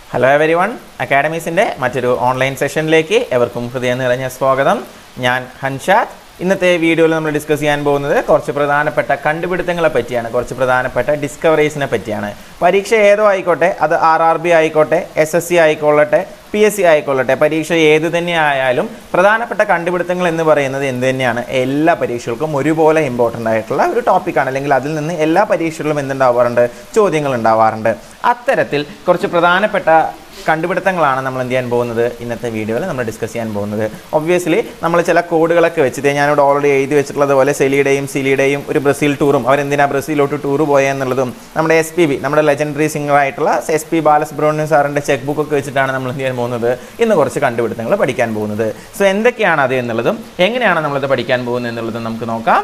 hello every one അക്കാഡമീസിൻ്റെ മറ്റൊരു online സെഷനിലേക്ക് എവർക്കും ഹൃദയം നിറഞ്ഞ സ്വാഗതം ഞാൻ ഹൻഷാദ് ഇന്നത്തെ വീഡിയോയിൽ നമ്മൾ ഡിസ്കസ് ചെയ്യാൻ പോകുന്നത് കുറച്ച് പ്രധാനപ്പെട്ട കണ്ടുപിടുത്തങ്ങളെ പറ്റിയാണ് കുറച്ച് പ്രധാനപ്പെട്ട ഡിസ്കവറീസിനെ പറ്റിയാണ് പരീക്ഷ ഏതോ ആയിക്കോട്ടെ അത് ആർ ആർ ബി ആയിക്കോട്ടെ എസ് എസ് സി ആയിക്കൊള്ളട്ടെ പി എസ് സി ആയിക്കൊള്ളട്ടെ പരീക്ഷ ഏത് തന്നെ ആയാലും പ്രധാനപ്പെട്ട കണ്ടുപിടുത്തങ്ങൾ എന്ന് പറയുന്നത് എന്ത് തന്നെയാണ് എല്ലാ പരീക്ഷകൾക്കും ഒരുപോലെ ഇമ്പോർട്ടൻ്റ് ആയിട്ടുള്ള ഒരു ടോപ്പിക്കാണ് അല്ലെങ്കിൽ അതിൽ നിന്ന് എല്ലാ പരീക്ഷകളിലും എന്തുണ്ടാവാറുണ്ട് ചോദ്യങ്ങൾ ഉണ്ടാവാറുണ്ട് അത്തരത്തിൽ കുറച്ച് പ്രധാനപ്പെട്ട കണ്ടുപിടുത്തങ്ങളാണ് നമ്മൾ എന്ത് ചെയ്യാൻ പോകുന്നത് ഇന്നത്തെ വീഡിയോയിൽ നമ്മൾ ഡിസ്കസ് ചെയ്യാൻ പോകുന്നത് ഒബ്വിയസ്ലി നമ്മൾ ചില കോഡുകളൊക്കെ വെച്ചിട്ട് ഞാനിവിടെ ഓൾറെഡി എഴുതി വെച്ചിട്ടുള്ളത് പോലെ സെലിയുടെയും സിലിയുടെയും ഒരു ബ്രസീൽ ടൂറും അവരെന്തിനാ ബ്രസീലോട്ട് ടൂർ പോയെന്നുള്ളതും നമ്മുടെ എസ് പി ബി നമ്മുടെ ലെജൻഡറി സിംഗർ ആയിട്ടുള്ള എസ് പി ബാലസുബ്രഹ്മണ്യം സാറിൻ്റെ ചെക്ക് ബുക്ക് ഒക്കെ വെച്ചിട്ടാണ് നമ്മൾ എന്ത് ചെയ്യാൻ പോകുന്നത് ഇന്ന് കുറച്ച് കണ്ടുപിടുത്തങ്ങൾ പഠിക്കാൻ പോകുന്നത് സോ എന്തൊക്കെയാണ് അത് എന്നുള്ളതും എങ്ങനെയാണ് നമ്മളത് പഠിക്കാൻ പോകുന്നത് എന്നുള്ളതും നമുക്ക് നോക്കാം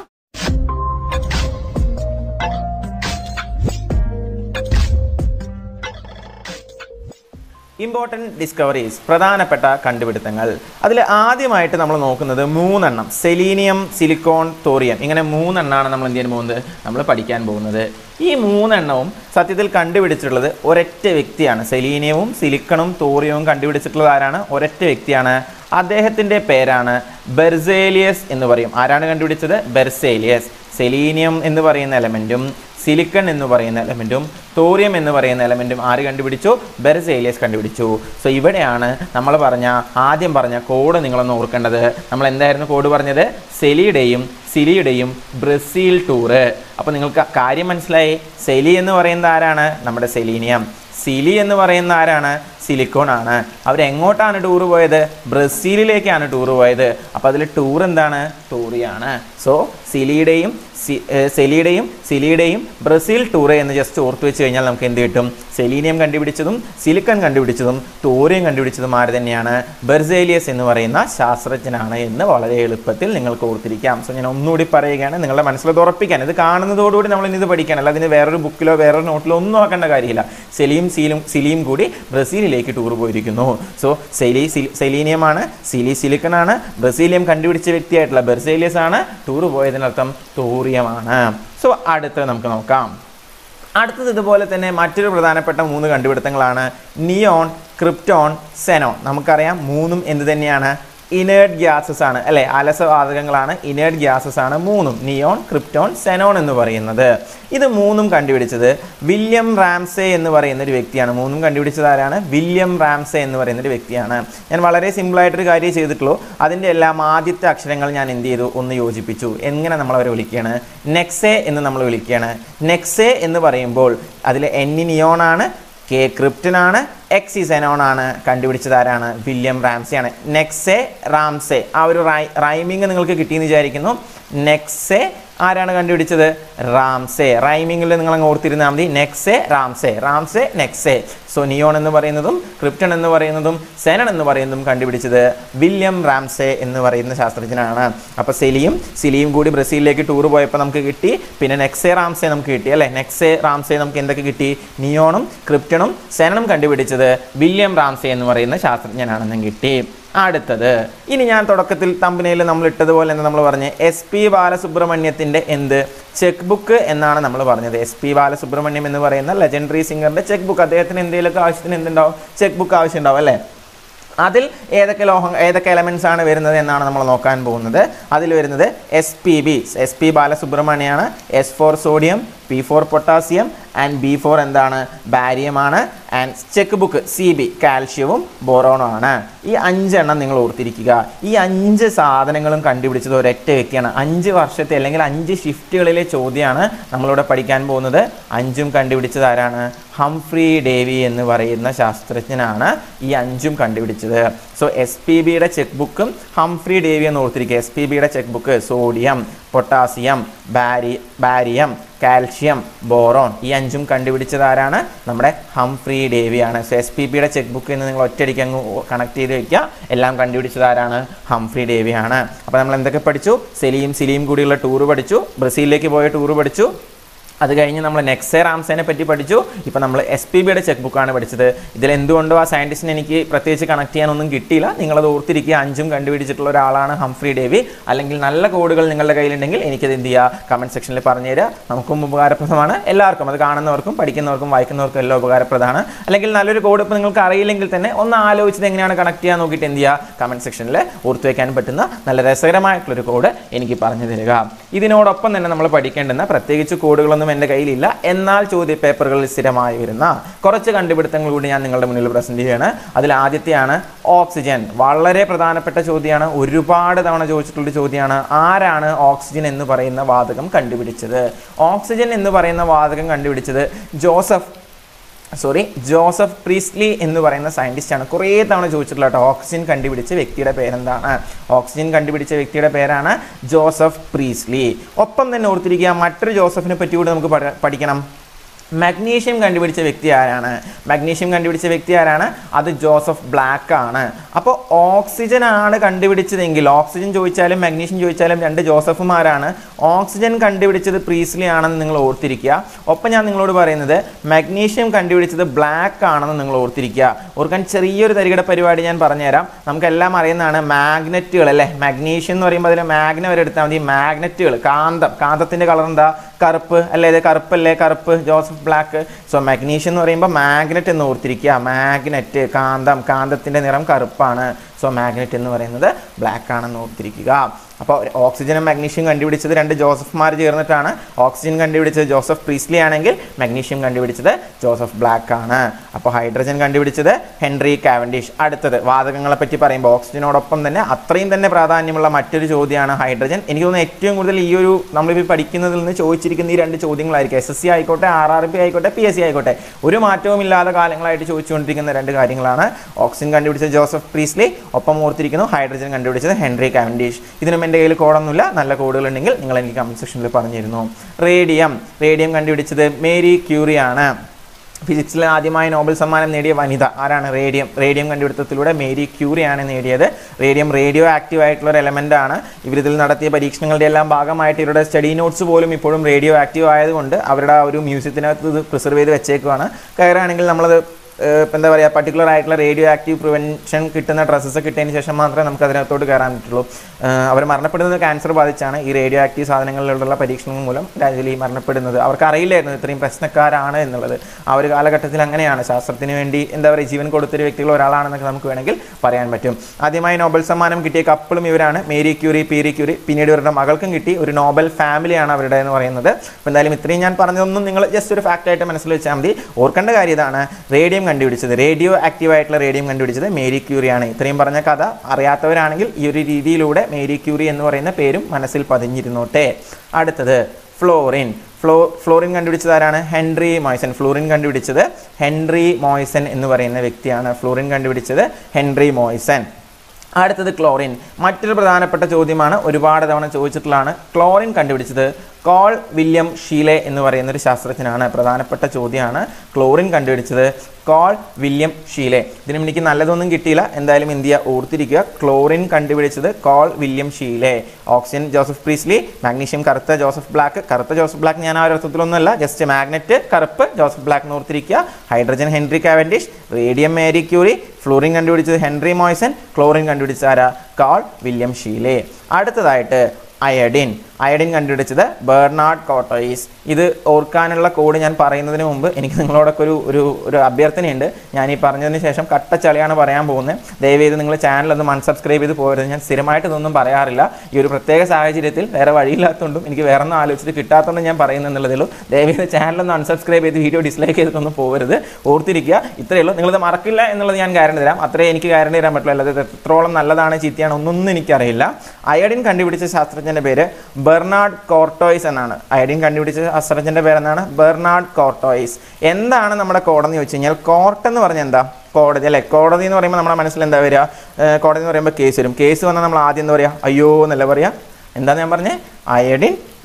ഇമ്പോർട്ടൻറ്റ് ഡിസ്കവറീസ് പ്രധാനപ്പെട്ട കണ്ടുപിടുത്തങ്ങൾ അതിൽ ആദ്യമായിട്ട് നമ്മൾ നോക്കുന്നത് മൂന്നെണ്ണം സെലീനിയം സിലിക്കോൺ തോറിയം ഇങ്ങനെ മൂന്നെണ്ണമാണ് നമ്മൾ എന്ത് ചെയ്യാൻ പോകുന്നത് നമ്മൾ പഠിക്കാൻ പോകുന്നത് ഈ മൂന്നെണ്ണവും സത്യത്തിൽ കണ്ടുപിടിച്ചിട്ടുള്ളത് ഒരൊറ്റ വ്യക്തിയാണ് സെലീനിയവും സിലിക്കണും തോറിയവും കണ്ടുപിടിച്ചിട്ടുള്ളത് ആരാണ് ഒരൊറ്റ വ്യക്തിയാണ് അദ്ദേഹത്തിൻ്റെ പേരാണ് ബെർസേലിയസ് എന്ന് പറയും ആരാണ് കണ്ടുപിടിച്ചത് ബെർസേലിയസ് സെലീനിയം എന്ന് പറയുന്ന എലമെൻറ്റും സിലിക്കൺ എന്ന് പറയുന്ന എലമെൻറ്റും തോറിയം എന്ന് പറയുന്ന എലമെൻറ്റും ആര് കണ്ടുപിടിച്ചു ബെർസേലിയസ് കണ്ടുപിടിച്ചു സോ ഇവിടെയാണ് നമ്മൾ പറഞ്ഞ ആദ്യം പറഞ്ഞ കോഡ് നിങ്ങളൊന്ന് ഓർക്കേണ്ടത് നമ്മൾ എന്തായിരുന്നു കോഡ് പറഞ്ഞത് സെലിയുടെയും സിലിയുടെയും ബ്രസീൽ ടൂറ് അപ്പോൾ നിങ്ങൾക്ക് കാര്യം മനസ്സിലായി സെലി എന്ന് പറയുന്നത് ആരാണ് നമ്മുടെ സെലീനിയം സിലി എന്ന് പറയുന്ന ആരാണ് സിലിക്കോൺ ആണ് അവരെങ്ങോട്ടാണ് ടൂർ പോയത് ബ്രസീലിലേക്കാണ് ടൂർ പോയത് അപ്പോൾ അതിൽ ടൂർ എന്താണ് ടൂറിയാണ് സോ സിലിയുടെയും സി- ഏർ സെലിയുടെയും സിലിയുടെയും ബ്രസീൽ ടൂർ എന്ന് ജസ്റ്റ് ഓർത്ത് വെച്ച് കഴിഞ്ഞാൽ നമുക്ക് എന്ത് കിട്ടും സെലീനിയം കണ്ടുപിടിച്ചതും സിലിക്കൺ കണ്ടുപിടിച്ചതും തോറിയം കണ്ടുപിടിച്ചതും ആര് തന്നെയാണ് ബെർസേലിയസ് എന്ന് പറയുന്ന ശാസ്ത്രജ്ഞനാണ് എന്ന് വളരെ എളുപ്പത്തിൽ നിങ്ങൾക്ക് ഓർത്തിരിക്കാം സോ ഞാൻ ഒന്നുകൂടി പറയുകയാണ് നിങ്ങളുടെ മനസ്സിലത് ഉറപ്പിക്കാൻ ഇത് കാണുന്നതോടുകൂടി നമ്മൾ ഇനി ഇത് പഠിക്കാനല്ല അതിന് വേറൊരു ബുക്കിലോ വേറൊരു നോട്ടിലോ ഒന്നും ആക്കേണ്ട കാര്യമില്ല സെലിയും സീലും സിലിയും കൂടി ബ്രസീലിലേക്ക് ടൂർ പോയിരിക്കുന്നു സോ സെലി സിൽ- സെലീനിയമാണ് സിലി സിലിക്കൺ ആണ് ബ്രസീലിയം കണ്ടുപിടിച്ച വ്യക്തിയായിട്ടുള്ള ബെർസേലിയസ് ആണ് ടൂർ പോയതിനർത്ഥം തോറിയമാണ് സോ അടുത്തത് നമുക്ക് നോക്കാം അടുത്തത് ഇതുപോലെ തന്നെ മറ്റൊരു പ്രധാനപ്പെട്ട മൂന്ന് കണ്ടുപിടുത്തങ്ങളാണ് നിയോൺ ക്രിപ്റ്റോൺ സെനോൺ നമുക്കറിയാം മൂന്നും എന്ത് തന്നെയാണ് ഇനേർട്ട് ഗ്യാസസ് ആണ് അല്ലെ അലസവാതകങ്ങളാണ് ഇനേർട്ട് ഗ്യാസസ് ആണ് മൂന്നും നിയോൺ ക്രിപ്റ്റോൺ സെനോൺ എന്ന് പറയുന്നത് ഇത് മൂന്നും കണ്ടുപിടിച്ചത് വില്യം റാംസെ എന്ന് പറയുന്ന ഒരു വ്യക്തിയാണ് മൂന്നും കണ്ടുപിടിച്ചത് ആരാണ് വില്യം റാംസെ എന്ന് പറയുന്ന ഒരു വ്യക്തിയാണ് ഞാൻ വളരെ സിമ്പിളായിട്ടൊരു കാര്യം ചെയ്തിട്ടുള്ളൂ അതിൻ്റെ എല്ലാം ആദ്യത്തെ അക്ഷരങ്ങൾ ഞാൻ എന്ത് ചെയ്തു ഒന്ന് യോജിപ്പിച്ചു എങ്ങനെ നമ്മൾ അവരെ വിളിക്കുകയാണ് നെക്സെ എന്ന് നമ്മൾ വിളിക്കുകയാണ് നെക്സെ എന്ന് പറയുമ്പോൾ അതിൽ എന്നി നിയോൺ ആണ് കെ ക്രിപ്റ്റൻ ആണ് എക്സ് ഇസെനോൺ ആണ് കണ്ടുപിടിച്ചത് ആരാണ് വില്യം റാംസെ ആണ് നെക്സെ റാംസെ ആ ഒരു റൈമിങ് നിങ്ങൾക്ക് കിട്ടിയെന്ന് വിചാരിക്കുന്നു നെക്സെ ആരാണ് കണ്ടുപിടിച്ചത് റാംസെ റൈമിങ്ങിൽ നിങ്ങൾ അങ്ങ് ഓർത്തിരുന്നാൽ മതി നെക്സെ റാംസെ റാംസെ നെക്സെ സോ നിയോൺ എന്ന് പറയുന്നതും ക്രിപ്റ്റൺ എന്ന് പറയുന്നതും സെനൺ എന്ന് പറയുന്നതും കണ്ടുപിടിച്ചത് വില്യം റാംസെ എന്ന് പറയുന്ന ശാസ്ത്രജ്ഞനാണ് അപ്പോൾ സെലിയും സിലിയും കൂടി ബ്രസീലിലേക്ക് ടൂർ പോയപ്പോൾ നമുക്ക് കിട്ടി പിന്നെ നെക്സെ റാംസെ നമുക്ക് കിട്ടി അല്ലേ നെക്സെ റാംസെ നമുക്ക് എന്തൊക്കെ കിട്ടി നിയോണും ക്രിപ്റ്റണും സെനണും കണ്ടുപിടിച്ചത് വില്യം റാംസെ എന്ന് പറയുന്ന ശാസ്ത്രജ്ഞനാണെന്നും കിട്ടി അടുത്തത് ഇനി ഞാൻ തുടക്കത്തിൽ തമ്പനയിൽ നമ്മൾ ഇട്ടതുപോലെ എന്ന് നമ്മൾ പറഞ്ഞ് എസ് പി ബാലസുബ്രഹ്മണ്യത്തിൻ്റെ എന്ത് ചെക്ക് ബുക്ക് എന്നാണ് നമ്മൾ പറഞ്ഞത് എസ് പി ബാലസുബ്രഹ്മണ്യം എന്ന് പറയുന്ന ലെജൻഡറി സിംഗറിൻ്റെ ചെക്ക് ബുക്ക് അദ്ദേഹത്തിന് എന്തെങ്കിലുമൊക്കെ ആവശ്യത്തിന് എന്തുണ്ടാവും ചെക്ക് ബുക്ക് ആവശ്യമുണ്ടാവും അല്ലേ അതിൽ ഏതൊക്കെ ലോഹം ഏതൊക്കെ എലമെൻസ് ആണ് വരുന്നത് എന്നാണ് നമ്മൾ നോക്കാൻ പോകുന്നത് അതിൽ വരുന്നത് S P B S P ബാലസുബ്രഹ്മണ്യാണ് S four sodium P four potassium and B four എന്താണ് ബാരിയമാണ് and check book C B കാൽഷ്യവും ബോറോണും ആണ് ഈ അഞ്ചെണ്ണം നിങ്ങൾ ഓർത്തിരിക്കുക ഈ അഞ്ച് സാധനങ്ങളും കണ്ടുപിടിച്ചത് ഒരൊറ്റ വ്യക്തിയാണ് അഞ്ച് വർഷത്തെ അല്ലെങ്കിൽ അഞ്ച് ഷിഫ്റ്റുകളിലെ ചോദ്യമാണ് നമ്മളിവിടെ പഠിക്കാൻ പോകുന്നത് അഞ്ചും കണ്ടുപിടിച്ചത് ആരാണ് ഹംഫ്രി ഡേവി എന്ന് പറയുന്ന ശാസ്ത്രജ്ഞനാണ് ഈ അഞ്ചും കണ്ടുപിടിച്ചത് സോ എസ് പി ബിയുടെ ചെക്ക് ബുക്കും ഹംഫ്രി ഡേവി എന്ന് ഓർത്തിരിക്കുക എസ് പി ബിയുടെ ചെക്ക് ബുക്ക് സോഡിയം പൊട്ടാസ്യം ബാരി ബാരിയം കാൽഷ്യം ബോറോൺ ഈ അഞ്ചും കണ്ടുപിടിച്ചത് ആരാണ് നമ്മുടെ ഹംഫ്രി ഡേവിയാണ് സോ എസ് പി ബിയുടെ ചെക്ക് ബുക്കിൽ നിന്ന് നിങ്ങൾ ഒറ്റയടിക്ക് അങ്ങ് കണക്ട് ചെയ്ത് വെക്കുക എല്ലാം കണ്ടുപിടിച്ചത് ആരാണ് ഹംഫ്രി ഡേവിയാണ് അപ്പോൾ നമ്മൾ എന്തൊക്കെ പഠിച്ചു സെലിയും സിലിയും കൂടിയുള്ള ടൂർ പഠിച്ചു ബ്രസീലിലേക്ക് പോയ ടൂർ പഠിച്ചു അത് കഴിഞ്ഞ് നമ്മൾ നെക്സേ റാംസേനെ പറ്റി പഠിച്ചു ഇപ്പം നമ്മൾ എസ് പി ബിയുടെ ചെക്ക് ബുക്കാണ് പഠിച്ചത് ഇതിൽ എന്തുകൊണ്ടോ ആ സയൻറ്റിസ്റ്റിനെ എനിക്ക് പ്രത്യേകിച്ച് കണക്ട് ചെയ്യാനൊന്നും കിട്ടിയില്ല നിങ്ങളത് ഓർത്തിരിക്കുക അഞ്ചും കണ്ടുപിടിച്ചിട്ടുള്ള ഒരാളാണ് ഹംഫ്രി ഡേവി അല്ലെങ്കിൽ നല്ല കോഡുകൾ നിങ്ങളുടെ കയ്യിലുണ്ടെങ്കിൽ എനിക്കത് എന്ത് ചെയ്യുക കമൻറ്റ് സെക്ഷനിൽ പറഞ്ഞു തരിക നമുക്കും ഉപകാരപ്രദമാണ് എല്ലാവർക്കും അത് കാണുന്നവർക്കും പഠിക്കുന്നവർക്കും വായിക്കുന്നവർക്കും എല്ലാം ഉപകാരപ്രദമാണ് അല്ലെങ്കിൽ നല്ലൊരു കോഡ് ഇപ്പോൾ നിങ്ങൾക്ക് അറിയില്ലെങ്കിൽ തന്നെ ഒന്ന് ആലോചിച്ചത് എങ്ങനെയാണ് കണക്ട് ചെയ്യാൻ നോക്കിയിട്ട് എന്ത് ചെയ്യുക കമൻറ്റ് സെക്ഷനിൽ ഓർത്തു വയ്ക്കാൻ പറ്റുന്ന നല്ല രസകരമായിട്ടുള്ളൊരു കോഡ് എനിക്ക് പറഞ്ഞു തരിക ഇതിനോടൊപ്പം തന്നെ നമ്മൾ പഠിക്കേണ്ടുന്ന പ്രത്യേകിച്ച് കോഡുകളൊന്നും എൻ്റെ കയ്യിലില്ല എന്നാൽ ചോദ്യ പേപ്പറുകളിൽ സ്ഥിരമായി വരുന്ന കുറച്ച് കണ്ടുപിടുത്തങ്ങൾ കൂടി ഞാൻ നിങ്ങളുടെ മുന്നിൽ പ്രസൻറ്റ് ചെയ്യുകയാണ് അതിൽ ആദ്യത്തെയാണ് ഓക്സിജൻ വളരെ പ്രധാനപ്പെട്ട ചോദ്യമാണ് ഒരുപാട് തവണ ചോദിച്ചിട്ടുള്ള ചോദ്യമാണ് ആരാണ് ഓക്സിജൻ എന്ന് പറയുന്ന വാതകം കണ്ടുപിടിച്ചത് ഓക്സിജൻ എന്ന് പറയുന്ന വാതകം കണ്ടുപിടിച്ചത് ജോസഫ് സോറി ജോസഫ് പ്രീസ്ലി എന്ന് പറയുന്ന സയൻറ്റിസ്റ്റ് ആണ് കുറേ തവണ ചോദിച്ചിട്ടുള്ള കേട്ടോ ഓക്സിജൻ കണ്ടുപിടിച്ച വ്യക്തിയുടെ പേരെന്താണ് ഓക്സിജൻ കണ്ടുപിടിച്ച വ്യക്തിയുടെ പേരാണ് ജോസഫ് പ്രീസ്ലി ഒപ്പം തന്നെ ഓർത്തിരിക്കുക മറ്റൊരു ജോസഫിനെ പറ്റി കൂടി നമുക്ക് പഠ- പഠിക്കണം മഗ്നീഷ്യം കണ്ടുപിടിച്ച വ്യക്തി ആരാണ് മഗ്നീഷ്യം കണ്ടുപിടിച്ച വ്യക്തി ആരാണ് അത് ജോസഫ് ബ്ലാക്ക് ആണ് അപ്പോൾ ഓക്സിജൻ ആണ് കണ്ടുപിടിച്ചതെങ്കിൽ ഓക്സിജൻ ചോദിച്ചാലും മഗ്നീഷ്യം ചോദിച്ചാലും രണ്ട് ജോസഫുമാരാണ് ഓക്സിജൻ കണ്ടുപിടിച്ചത് പ്രീസ്ലി ആണെന്ന് നിങ്ങൾ ഓർത്തിരിക്കുക ഒപ്പം ഞാൻ നിങ്ങളോട് പറയുന്നത് മഗ്നീഷ്യം കണ്ടുപിടിച്ചത് ബ്ലാക്ക് ആണെന്ന് നിങ്ങൾ ഓർത്തിരിക്കുക ഓർക്കാൻ ചെറിയൊരു തരികട പരിപാടി ഞാൻ പറഞ്ഞുതരാം നമുക്കെല്ലാം അറിയുന്നതാണ് മാഗ്നറ്റുകൾ അല്ലേ മഗ്നീഷ്യം എന്ന് പറയുമ്പോൾ അതിൽ മാഗ്ന വരെ എടുത്താൽ മതി മാഗ്നറ്റുകൾ കാന്തം കാന്തത്തിൻ്റെ കളർ എന്താ കറുപ്പ് അല്ലേ ഇത് കറുപ്പല്ലേ കറുപ്പ് ജോസഫ് ബ്ലാക്ക് സോ മഗ്നീഷ്യം എന്ന് പറയുമ്പോൾ മാഗ്നറ്റ് എന്ന് ഓർത്തിരിക്കുക മാഗ്നറ്റ് കാന്തം കാന്തത്തിൻ്റെ നിറം കറുപ്പാണ് സോ മാഗ്നറ്റ് എന്ന് പറയുന്നത് ബ്ലാക്ക് ആണെന്ന് ഓർത്തിരിക്കുക അപ്പോൾ ഓക്സിജനും മഗ്നീഷ്യം കണ്ടുപിടിച്ചത് രണ്ട് ജോസഫ്മാർ ചേർന്നിട്ടാണ് ഓക്സിജൻ കണ്ടുപിടിച്ചത് ജോസഫ് പ്രീസ്ലി ആണെങ്കിൽ മഗ്നീഷ്യം കണ്ടുപിടിച്ചത് ജോസഫ് ബ്ലാക്ക് ആണ് അപ്പോൾ ഹൈഡ്രജൻ കണ്ടുപിടിച്ചത് ഹെൻറി കാവൻഡിഷ് അടുത്തത് വാതകങ്ങളെ പറ്റി പറയുമ്പോൾ ഓക്സിജനോടൊപ്പം തന്നെ അത്രയും തന്നെ പ്രാധാന്യമുള്ള മറ്റൊരു ചോദ്യമാണ് ഹൈഡ്രജൻ എനിക്ക് തോന്നുന്നു ഏറ്റവും കൂടുതൽ ഈ ഒരു നമ്മളിപ്പോൾ പഠിക്കുന്നതിൽ നിന്ന് ചോദിച്ചിരിക്കുന്ന ഈ രണ്ട് ചോദ്യങ്ങളായിരിക്കും എസ് എസ് സി ആയിക്കോട്ടെ ആർ ആർ പി ആയിക്കോട്ടെ പി എസ് സി ആയിക്കോട്ടെ ഒരു മാറ്റവും ഇല്ലാതെ കാലങ്ങളായിട്ട് ചോദിച്ചുകൊണ്ടിരിക്കുന്ന രണ്ട് കാര്യങ്ങളാണ് ഓക്സിജൻ കണ്ടുപിടിച്ചത് ജോസഫ് പ്രീസ്ലി ഒപ്പം ഓർത്തിരിക്കുന്നു ഹൈഡ്രജൻ കണ്ടുപിടിച്ചത് ഹെൻറി കാവൻഡിഷ് ഇതിനും എൻ്റെ കയ്യിൽ കോഡൊന്നുമില്ല നല്ല കോഡുകൾ ഉണ്ടെങ്കിൽ നിങ്ങൾ എനിക്ക് കമൻറ്റ് സെക്ഷനിൽ പറഞ്ഞിരുന്നു റേഡിയം റേഡിയം കണ്ടുപിടിച്ചത് മേരി ക്യൂറി ആണ് ഫിസിക്സിൽ ആദ്യമായി നോബൽ സമ്മാനം നേടിയ വനിത ആരാണ് റേഡിയം റേഡിയം കണ്ടുപിടുത്തത്തിലൂടെ മേരി ക്യൂറിയാണ് നേടിയത് റേഡിയം റേഡിയോ ആക്റ്റീവ് ആയിട്ടുള്ള ഒരു എലമെൻ്റ് ആണ് ഇവരിതിൽ നടത്തിയ പരീക്ഷണങ്ങളുടെ എല്ലാം ഭാഗമായിട്ട് ഇവരുടെ സ്റ്റഡി നോട്ട്സ് പോലും ഇപ്പോഴും റേഡിയോ ആക്റ്റീവ് ആയതുകൊണ്ട് അവരുടെ ആ ഒരു മ്യൂസിയത്തിനകത്ത് ഇത് പ്രിസർവ് ചെയ്ത് വെച്ചേക്കുവാണ് കയറുകയാണെങ്കിൽ നമ്മളത് ഏഹ് ഇപ്പം എന്താ പറയുക പർട്ടിക്കുലർ ആയിട്ടുള്ള റേഡിയോ ആക്റ്റീവ് പ്രിവെൻഷൻ കിട്ടുന്ന ഡ്രസ്സസ് കിട്ടിയതിന് ശേഷം മാത്രമേ നമുക്ക് അതിനകത്തോട്ട് കയറാൻ പറ്റുള്ളൂ അവർ മരണപ്പെടുന്നത് ക്യാൻസർ ബാധിച്ചാണ് ഈ റേഡിയോ ആക്റ്റീവ് സാധനങ്ങളിലുള്ള പരീക്ഷണങ്ങൾ മൂലം രാജ്യലി മരണപ്പെടുന്നത് അവർക്ക് അറിയില്ലായിരുന്നു ഇത്രയും പ്രശ്നക്കാരാണ് എന്നുള്ളത് ആ ഒരു കാലഘട്ടത്തിൽ അങ്ങനെയാണ് ശാസ്ത്രത്തിന് വേണ്ടി എന്താ പറയുക ജീവൻ കൊടുത്തൊരു വ്യക്തികൾ ഒരാളാണെന്നൊക്കെ നമുക്ക് വേണമെങ്കിൽ പറയാൻ പറ്റും ആദ്യമായി നോബൽ സമ്മാനം കിട്ടിയ കപ്പിളും ഇവരാണ് മേരി ക്യൂറി പീരി ക്യൂറി പിന്നീട് ഇവരുടെ മകൾക്കും കിട്ടി ഒരു നോബൽ ഫാമിലിയാണ് അവരുടെ എന്ന് പറയുന്നത് അപ്പോൾ എന്തായാലും ഇത്രയും ഞാൻ പറഞ്ഞതൊന്നും നിങ്ങൾ ജസ്റ്റ് ഒരു ഫാക്റ്റ് ആയിട്ട് മനസ്സിൽ വെച്ചാൽ മതി ഓർക്കേണ്ട കാര്യം ഇതാണ് റേഡിയം കണ്ടുപിടിച്ചത് റേഡിയോ ആക്റ്റീവ് ആയിട്ടുള്ള റേഡിയം കണ്ടുപിടിച്ചത് മേരി ക്യൂറിയാണ് ഇത്രയും പറഞ്ഞ കഥ അറിയാത്തവരാണെങ്കിൽ ഈ ഒരു രീതിയിലൂടെ മേരി ക്യൂറി എന്ന് പറയുന്ന പേരും മനസ്സിൽ പതിഞ്ഞിരുന്നോട്ടെ അടുത്തത് ഫ്ലോറിൻ ഫ്ലോ ഫ്ലോറിൻ കണ്ടുപിടിച്ചത് ആരാണ് ഹെൻറി മോയ്സൺ ഫ്ലോറിൻ കണ്ടുപിടിച്ചത് ഹെൻറി മോയ്സൺ എന്ന് പറയുന്ന വ്യക്തിയാണ് ഫ്ലോറിൻ കണ്ടുപിടിച്ചത് ഹെൻറി മോയ്സൺ അടുത്തത് ക്ലോറിൻ മറ്റൊരു പ്രധാനപ്പെട്ട ചോദ്യമാണ് ഒരുപാട് തവണ ചോദിച്ചിട്ടുള്ളതാണ് ക്ലോറിൻ കണ്ടുപിടിച്ചത് കോൾ വില്യം ഷീലെ എന്ന് പറയുന്ന ഒരു ശാസ്ത്രജ്ഞനാണ് പ്രധാനപ്പെട്ട ചോദ്യമാണ് ക്ലോറിൻ കണ്ടുപിടിച്ചത് കോൾ വില്യം ഷീലെ ഇതിനും എനിക്ക് നല്ലതൊന്നും കിട്ടിയില്ല എന്തായാലും ഇന്ത്യ ഓർത്തിരിക്കുക ക്ലോറിൻ കണ്ടുപിടിച്ചത് Carl William Scheele oxygen Joseph Priestley magnesium കറുത്ത ജോസഫ് ബ്ലാക്ക് കറുത്ത ജോസഫ് ബ്ലാക്ക് ഞാൻ ആ ഒരു അർത്ഥത്തിലൊന്നുമല്ല ജസ്റ്റ് മാഗ്നറ്റ് കറുപ്പ് ജോസഫ് ബ്ലാക്ക് എന്ന് ഓർത്തിരിക്കുക hydrogen Henry Cavendish radium Marie Curie fluorine കണ്ടുപിടിച്ചത് ഹെൻറി മോയ്സൺ ക്ലോറിൻ കണ്ടുപിടിച്ചത് ആരാ കാൾ വില്യം ഷീലെ അടുത്തതായിട്ട് അയഡിൻ അയഡിൻ കണ്ടുപിടിച്ചത് ബെർണാഡ് കോട്ടോയിസ് ഇത് ഓർക്കാനുള്ള കോഡ് ഞാൻ പറയുന്നതിന് മുമ്പ് എനിക്ക് നിങ്ങളോടൊക്കെ ഒരു ഒരു ഒരു അഭ്യർത്ഥനയുണ്ട് ഞാൻ ഈ പറഞ്ഞതിന് ശേഷം കട്ടച്ചളിയാണ് പറയാൻ പോകുന്നത് ദയവേത് നിങ്ങൾ ചാനൽ ഒന്ന് അൺസബ്സ്ക്രൈബ് ചെയ്ത് പോകരുത് ഞാൻ സ്ഥിരമായിട്ട് ഇതൊന്നും പറയാറില്ല ഈ ഒരു പ്രത്യേക സാഹചര്യത്തിൽ വേറെ വഴിയില്ലാത്തതുകൊണ്ടും എനിക്ക് വേറെ ഒന്നും ആലോചിച്ചിട്ട് കിട്ടാത്തതുകൊണ്ട് ഞാൻ പറയുന്നെന്നുള്ളതേ ഉള്ളൂ ദയവേത് ചാനൽ ഒന്ന് അൺസബ്സ്ക്രൈബ് ചെയ്ത് വീഡിയോ ഡിസ്ലൈക്ക് ചെയ്തിട്ടൊന്നും പോകരുത് ഓർത്തിരിക്കുക ഇത്രയേ ഉള്ളൂ നിങ്ങളിത് മറക്കില്ല എന്നുള്ളത് ഞാൻ ഗ്യാരണ്ടി തരാം അത്രേ എനിക്ക് ഗ്യാരണ്ടി തരാൻ പറ്റുള്ളൂ അല്ലാതെ ഇത് എത്രത്തോളം നല്ലതാണ് ചീത്തയാണ് ഒന്നൊന്നും എനിക്കറിയില്ല അയഡിൻ കണ്ടുപിടിച്ച ശാസ്ത്രജ്ഞൻ്റെ പേര് ബെർണാഡ് കോർട്ടോയ്സ് എന്നാണ് അയഡിൻ കണ്ടുപിടിച്ച ശാസ്ത്രജ്ഞൻ്റെ പേരെന്നാണ് ബെർണാഡ് കോർട്ടോയ്സ് എന്താണ് നമ്മുടെ കോടെന്ന് ചോദിച്ചു കഴിഞ്ഞാൽ കോർട്ട് എന്ന് പറഞ്ഞാൽ എന്താ കോടതി അല്ലേ കോടതി എന്ന് പറയുമ്പോൾ നമ്മുടെ മനസ്സിൽ എന്താ വരിക ഏഹ് കോടതി എന്ന് പറയുമ്പോൾ കേസ് വരും കേസ് വന്നാൽ നമ്മൾ ആദ്യം എന്താ പറയുക അയ്യോ എന്നല്ല പറയുക എന്താ ഞാൻ പറഞ്ഞേ അയഡിൻ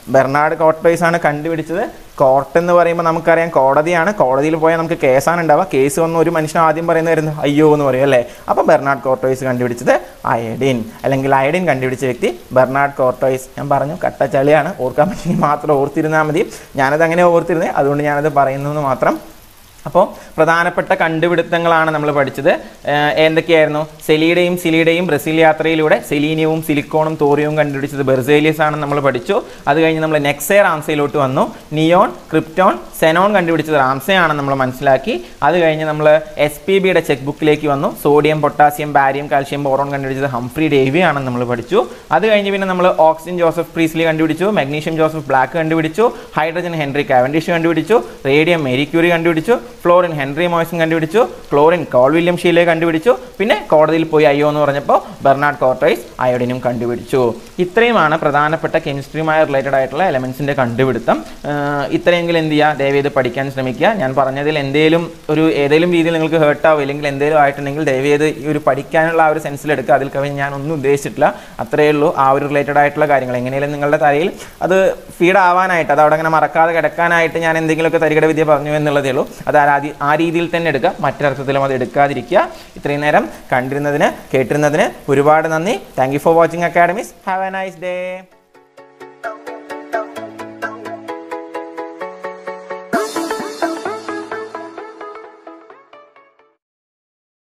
ബെർണാഡ് കോർട്ടോയ്സ് ആണ് കണ്ടുപിടിച്ചത് കോർട്ട് എന്ന് പറയുമ്പോൾ നമുക്കറിയാം കോടതിയാണ് കോടതിയിൽ പോയാൽ നമുക്ക് കേസാണ് ഉണ്ടാവുക കേസ് വന്ന ഒരു മനുഷ്യൻ ആദ്യം പറയുന്നതായിരുന്നു അയ്യോ എന്ന് പറയും അല്ലേ അപ്പോൾ ബെർണാഡ് കോർട്ടോയ്സ് കണ്ടുപിടിച്ചത് അയഡിൻ അല്ലെങ്കിൽ അയഡിൻ കണ്ടുപിടിച്ച വ്യക്തി ബെർണാഡ് കോർട്ടോയ്സ് ഞാൻ പറഞ്ഞു കട്ടച്ചളിയാണ് ഓർക്കാൻ പറ്റിയെങ്കിൽ മാത്രം ഓർത്തിരുന്നാൽ മതി ഞാനത് അങ്ങനെ ഓർത്തിരുന്നത് അതുകൊണ്ട് ഞാനത് പറയുന്നു എന്ന് മാത്രം അപ്പോൾ പ്രധാനപ്പെട്ട കണ്ടുപിടുത്തങ്ങളാണ് നമ്മൾ പഠിച്ചത് ഏഹ് എന്തൊക്കെയായിരുന്നു സെലിയുടെയും സിലിയുടെയും ബ്രസീൽ യാത്രയിലൂടെ സെലീനിയവും സിലിക്കോണും തോറിയവും കണ്ടുപിടിച്ചത് ബെർസേലിയസ് ആണ് നമ്മൾ പഠിച്ചു അത് കഴിഞ്ഞ് നമ്മൾ നെക്സേ റാംസയിലോട്ട് വന്നു നിയോൺ ക്രിപ്റ്റോൺ സെനോൺ കണ്ടുപിടിച്ചത് റാംസെ ആണ് നമ്മൾ മനസ്സിലാക്കി അത് കഴിഞ്ഞ് നമ്മൾ എസ് പി ബിയുടെ ചെക്ക് ബുക്കിലേക്ക് വന്നു sodium potassium barium calcium boron കണ്ടുപിടിച്ചത് ഹംഫ്രി ഡേവി ആണെന്ന് നമ്മൾ പഠിച്ചു അത് കഴിഞ്ഞ് പിന്നെ നമ്മൾ ഓക്സിജൻ ജോസഫ് പ്രീസ്ലി കണ്ടുപിടിച്ചു മഗ്നീഷ്യം ജോസഫ് ബ്ലാക്ക് കണ്ടുപിടിച്ചു ഹൈഡ്രജൻ ഹെൻറി കാവൻഡിഷ് കണ്ടുപിടിച്ചു റേഡിയം മേരി ക്യൂറി കണ്ടുപിടിച്ചു ഫ്ലോറിൻ ഹെൻറി മോയ്സൺ കണ്ടുപിടിച്ചു ക്ലോറിൻ കോൾ വില്യം ഷീലെ കണ്ടുപിടിച്ചു പിന്നെ കോടതിയിൽ പോയി അയ്യോ എന്ന് പറഞ്ഞപ്പോൾ ബെർണാഡ് കോർട്ടോയ്സ് അയോഡിനും കണ്ടുപിടിച്ചു ഇത്രയുമാണ് പ്രധാനപ്പെട്ട കെമിസ്ട്രിയുമായി റിലേറ്റഡ് ആയിട്ടുള്ള എലമെൻസിൻ്റെ കണ്ടുപിടുത്തം ആഹ് ഇത്രയെങ്കിലും എന്ത് ചെയ്യുക ദയവേത് പഠിക്കാൻ ശ്രമിക്കുക ഞാൻ പറഞ്ഞതിൽ എന്തെങ്കിലും ഒരു ഏതെങ്കിലും രീതിയിൽ നിങ്ങൾക്ക് ഹേർട്ട് ആവും ഇല്ലെങ്കിൽ എന്തെങ്കിലും ആയിട്ടുണ്ടെങ്കിൽ ദയവേത് ഈ ഒരു പഠിക്കാനുള്ള ആ ഒരു സെൻസിൽ എടുക്കുക അതിൽ കവിഞ്ഞ് ഞാൻ ഒന്നും ഉദ്ദേശിച്ചിട്ടില്ല അത്രയേ ഉള്ളൂ ആ ഒരു റിലേറ്റഡ് ആയിട്ടുള്ള കാര്യങ്ങൾ എങ്ങനെയാലും നിങ്ങളുടെ തലയിൽ അത് ഫീഡ് ആവാനായിട്ട് അത് അവിടെ അങ്ങനെ മറക്കാതെ കിടക്കാനായിട്ട് ഞാൻ എന്തെങ്കിലുമൊക്കെ തരികട വിദ്യ പറഞ്ഞു എന്നുള്ളതേ ഉള്ളൂ അത് ആ രീതി- ആ രീതിയിൽ തന്നെ എടുക്കുക മറ്റൊരർത്ഥത്തിലും അത് എടുക്കാതിരിക്കുക ഇത്രയും നേരം കണ്ടിരുന്നതിന് കേട്ടിരുന്നതിന് ഒരുപാട് നന്ദി thank you for watching academies have a nice day